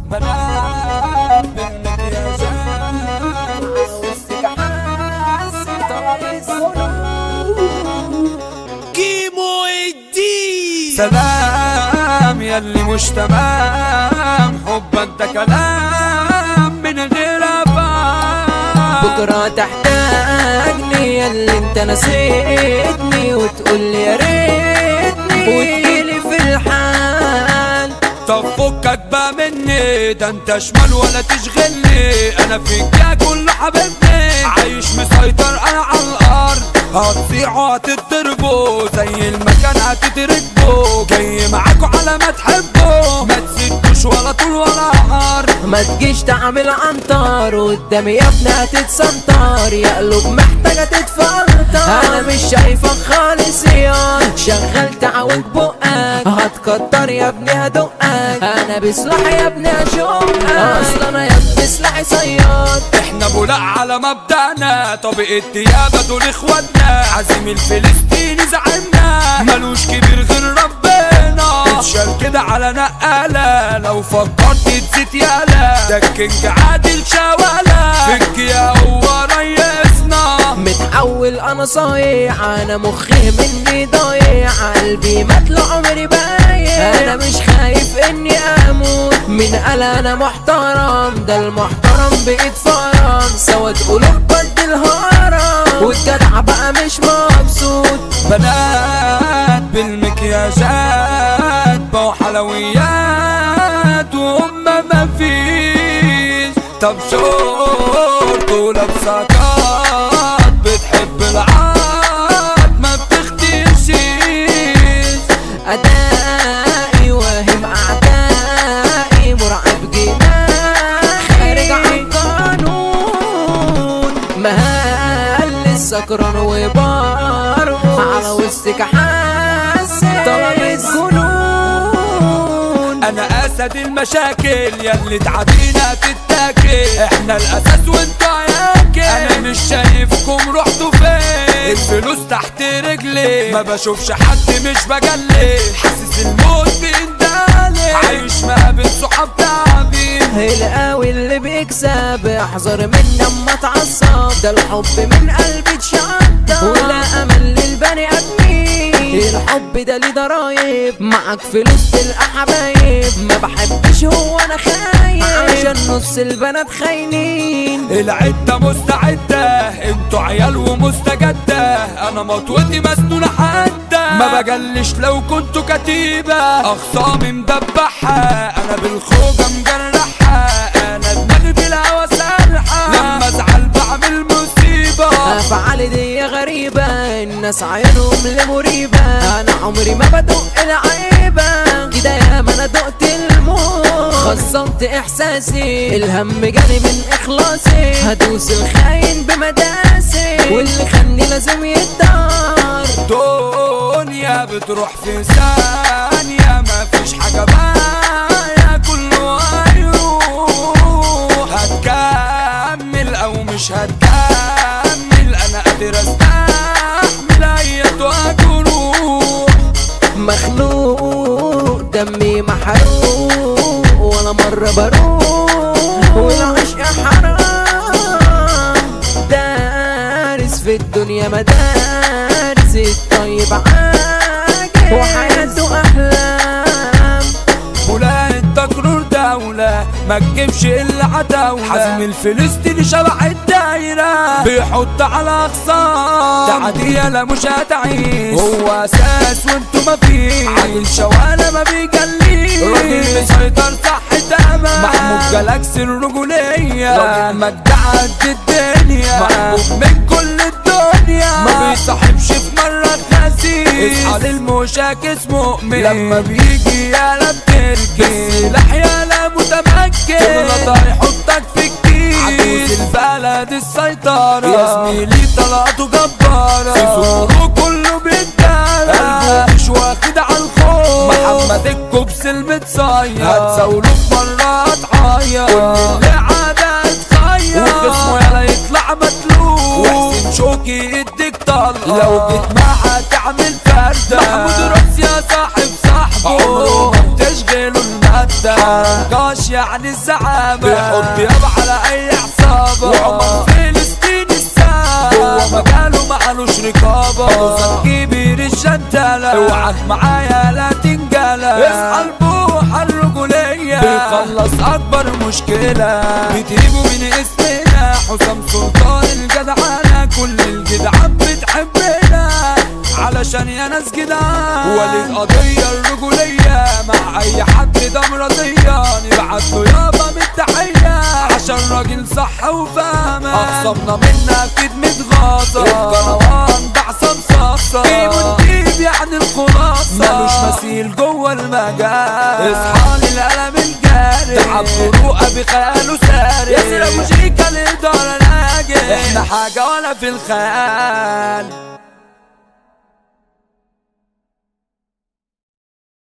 بنات بالمكياجات وسك حاسة كيمو الدين سلام يلي مش تمام حبك ده كلام من غير افهام بكرة تحتاجني ياللي انت نسيتني وتقول لي يا ريتني وتجيلي في الحال طب فكك بقى مني ده انت شمال ولا تشغلني انا فيك يا كل حبيبني عايش مسيطر انا على الارض هتصيحوا هتتضربوا زي المكان هتتركبوا جاي معاكوا على ما تحبوا ما تسدوش ولا طول ولا عرض ما تجيش تعمل عنتر قدامي يا ابني هتتسنطر يا قلوب محتاجة تتفلتر انا مش شايفك خالص يا شغال تعوج بقك هتكتر يا ابني هدقك انا بسلاح يا ابني هشوفك اصلا انا يا ابني سلاحي صياد احنا بولاق على مبدأنا طبقة ديابة دول اخواتنا عزيم الفلسطيني زعلنا ملوش كبير غير ربنا اتشال كده على نقالة لو فكرت تزيد يالا ده الكينج عادل شوالا فك يا هو ريسنا متحول انا صايع انا مخي مني ضايع قلبي مات عمري بايع انا مش خايف اني اموت من قال انا محترم ده المحترم بقيت فرم سواد قلوب بد الهرم والجدع بقى مش مبسوط بنات بالمكياجات بقوا حلويات وهم ما فيش طب شورت ولابسة كات بتحب العاد ما بتختشيش ادائي واهم اعدائي مرعب جناح خارج عن القانون مهل السكران وبار على وسطك حاسس طلب الجنون انا اسد المشاكل ياللي تعدينا تتاكل احنا الاساس وانتوا عياكل انا مش شايفكم رحتوا فين الفلوس تحت رجلي ما بشوفش حد مش بجلي حاسس الموت بيندالي عايش ما بين صحاب تعبين القوي اللي بيكسب احذر من اما تعصب ده الحب من قلبي اتشطب ولا امل للبني ادمين الحب ده ليه ضرايب معاك فلوس تلقى حبايب ما بحبش هو انا خايف عشان نص البنات خاينين العدة مستعدة انتوا عيال ومستجدة انا مطوتي مسنونة حادة ما بجلش لو كنتوا كتيبة اخصامي مدبحة انا بالخوجة مجرحة انا دماغي في الهوا سارحة لما ازعل بعمل مصيبة افعالي دي غريبة الناس عينهم لمريبة انا عمري ما بدق العيبة كده يا ما انا دقت الموت خصمت احساسي الهم جاني من اخلاصي هدوس الخاين بمداسي واللي خاني لازم يتدار دنيا بتروح في ثانية مفيش حاجة باقية كله هيروح هتكمل أو مش هتكمل أنا قادر أستحمل أي جروح مخنوق دمي محروق ولا مرة بروح والعشق حرام دارس في الدنيا مدارس الطيب عاجل وحياته أحلام فلان التكرر دولة ما تجيبش إلا عداولة حزم الفلسطيني شبح الدايرة بيحط على أقصام تعدية لا مش هتعيش هو أساس وانتو ما فيش عادل شوالة ما بيجليش راجل مسيطر صح تمام محمود جالاكسي الرجولية راجل مجدع قد الدنيا محبوب من كل الدنيا ما بيصاحبش في مرة خسيس اصحى للمشاكس مؤمن لما بيجي يالا بتركي سلاح يالا متمكن تغلط هيحطك في كتير عجوز البلد السيطرة يا زميلي طلعته جبارة في صوره كله بيتدارى قلبه مش واخد على الخوف محمد الكبس المتصير هتزاوله في مرة هتعيط كل اللي عادة اتخير وخصمه يالا يطلع متلوف وحسين شوقي يديك طلقة لو جيت معاه تعمل فردة محمود راس يا صاحب صاحبه عمره ما بتشغله المادة حتى حرنقاش يعني الزعامة بيحط يابا على اي عصابة وعمر فلسطين السامة هو مجاله معلوش رقابة وصل كبير الجنتلة اوعك معايا لا تنجلى اصحى البوحة الرجولية بيخلص اكبر مشكلة بتجيبوا من اسمنا حسام سلطان الجدعانة كل الجدعان بتحبنا علشان يا ناس جدعان ولي القضية الرجولية مع أي حد ده مرضية نبعت له يابا بالتحية عشان راجل صح وفاهمة أخصمنا منا أكيد متغاظة الكروان بعصا مصاصة جيب يعني الخلاصة ملوش مثيل جوه المجال اصحى للقلم الجاري تعب طرقة بخياله ساري ياسر أبو شيكة الإدارة ناجح احنا حاجة ولا في الخيال